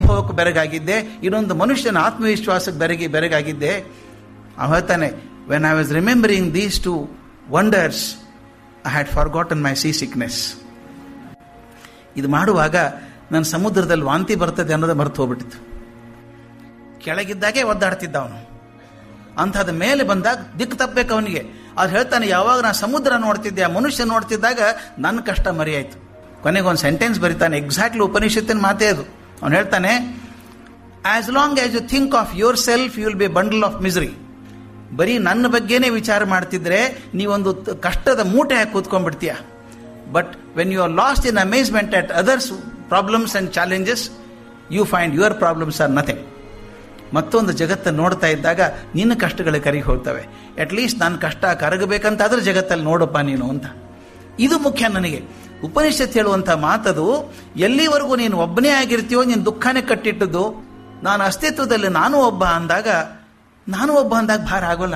ಅನುಭವಕ್ಕೆ ಬೆರಗಾಗಿದ್ದೆ ಇನ್ನೊಂದು ಮನುಷ್ಯನ ಆತ್ಮವಿಶ್ವಾಸಕ್ಕೆ ಬೆರಗಿ ಬೆರಗಾಗಿದ್ದೆ ಅವ ಹೇಳ್ತಾನೆ when I was remembering these two wonders I had forgotten my sea sickness ಇದು ಮಾಡುವಾಗ ನನ್ನ ಸಮುದ್ರದಲ್ಲಿ ವಾಂತಿ ಬರ್ತದೆ ಅನ್ನೋದು ಮರೆತು ಹೋಗ್ಬಿಟ್ಟಿತ್ತು ಕೆಳಗಿದ್ದಾಗೆ ಒದ್ದಾಡ್ತಿದ್ದ ಅವನು ಅಂಥದ್ದು ಮೇಲೆ ಬಂದಾಗ ದಿಕ್ಕು ತಪ್ಪಬೇಕು ಅವನಿಗೆ ಅದು ಹೇಳ್ತಾನೆ ಯಾವಾಗ ನಾನು ಸಮುದ್ರ ನೋಡ್ತಿದ್ದೆ ಆ ಮನುಷ್ಯ ನೋಡ್ತಿದ್ದಾಗ ನನ್ನ ಕಷ್ಟ ಮರಿಯಾಯ್ತು ಕೊನೆಗೆ ಒಂದು ಸೆಂಟೆನ್ಸ್ ಬರೀತಾನೆ ಎಕ್ಸಾಕ್ಟ್ಲಿ ಉಪನಿಷತ್ತಿನ ಮಾತೇ ಅದು ಅವನು ಹೇಳ್ತಾನೆ as long as you think of yourself you will be bundle of misery ಬರೀ ನನ್ನ ಬಗ್ಗೆನೇ ವಿಚಾರ ಮಾಡ್ತಿದ್ರೆ ನೀವೊಂದು ತ- ಕಷ್ಟದ ಮೂಟೆ ಹಾಕಿ ಕೂತ್ಕೊಂಡ್ಬಿಡ್ತೀಯ but when you are lost in amazement at others problems and challenges you find your problems are nothing ಮತ್ತೊಂದು ಜಗತ್ತನ್ನು ನೋಡ್ತಾ ಇದ್ದಾಗ ನಿನ್ನ ಕಷ್ಟಗಳು ಕರಗಿ ಹೋಗ್ತವೆ ಅಟ್ ಲೀಸ್ಟ್ ನನ್ನ ಕಷ್ಟ ಕರಗಬೇಕಂತಾದ್ರೆ ಜಗತ್ತಲ್ಲಿ ನೋಡಪ್ಪ ನೀನು ಅಂತ ಇದು ಮುಖ್ಯ ನನಗೆ ಉಪನಿಷತ್ ಹೇಳುವಂಥ ಮಾತದು ಎಲ್ಲಿವರೆಗೂ ನೀನು ಒಬ್ಬನೇ ಆಗಿರ್ತೀಯೋ ನೀನು ದುಃಖನೇ ಕಟ್ಟಿಟ್ಟದ್ದು ನಾನು ಅಸ್ತಿತ್ವದಲ್ಲಿ ನಾನು ಒಬ್ಬ ಅಂದಾಗ ನಾನು ಒಬ್ಬ ಅಂದಾಗ ಭಾರ ಆಗೋಲ್ಲ